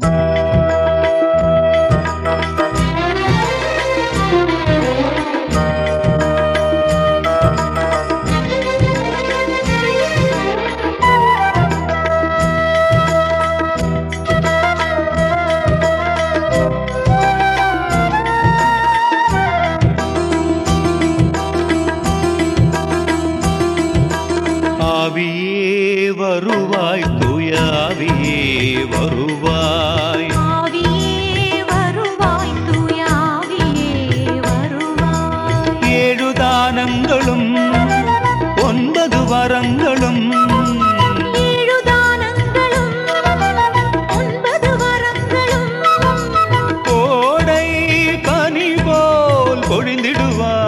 ஆவியே வருவாய் தூய ஆவியே வருவாய் ஆவியே வருவாய் தூய ஆவியே வருவாய் ஏழு தானங்களும் ஒன்பது வரங்களும் ஏழு தானங்களும் ஒன்பது வரங்களும் கோடை பனி போல் பொழிந்திடுவாய்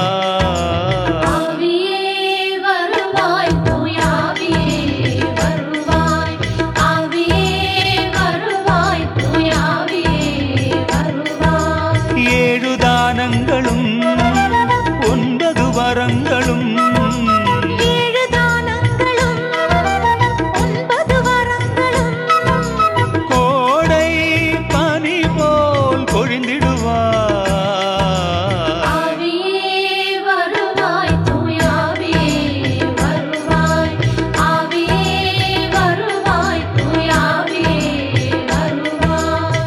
ஆவியே வருவாய் தூய ஆவியே வருவாய் ஆவியே வருவாய் தூய ஆவியே வருவாய் ஏழு தானங்களும் ஒன்பது வரங்களும் ஏழு தானங்களும் ஒன்பது வரங்களும் கோடை பனி போல் பொழிந்திடுவாய் ஆவியே வருவாய் தூய ஆவியே வருவாய் ஆவியே வருவாய் தூய ஆவியே வருவாய்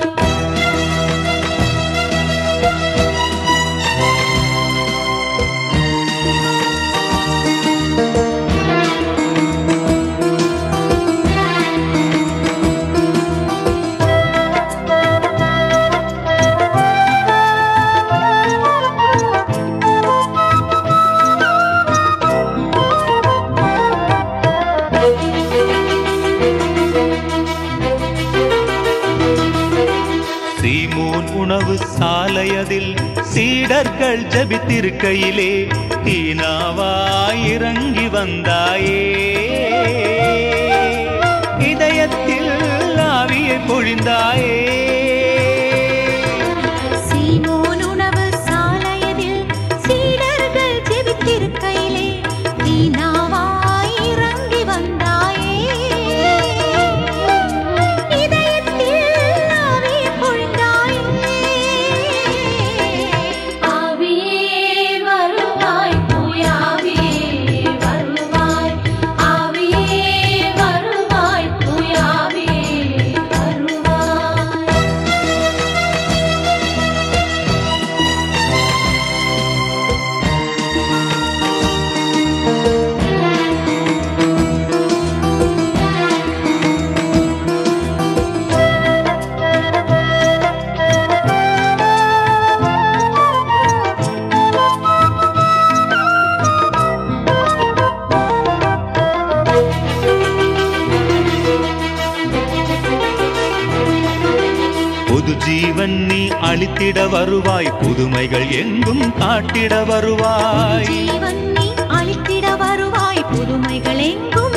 சீமோன் உணவு சாலையதில் சீடர்கள் ஜபித்திருக்கையிலே தீனாவாய் இறங்கி வந்தாயே இதயத்தில் ஆவியை பொழிந்தாயே சீமோன் உணவு சாலையதில் சீடர்கள் ஜெபித்திருக்கையிலே தீனாவாய் இறங்கி வந்தாயே இதயத்தில் ஆவியை பொழிந்தாயே ஆவியே வருவாய் தூய ஆவியே வருவாய் ஆவியே வருவாய் தூய ஆவியே வருவாய் புது ஜீவன் நீ அளித்திட வருவாய் புதுமைகள் எங்கும் காட்டிட வருவாய் ஜீவன் நீ அளித்திட வருவாய் புதுமைகள் எங்கும்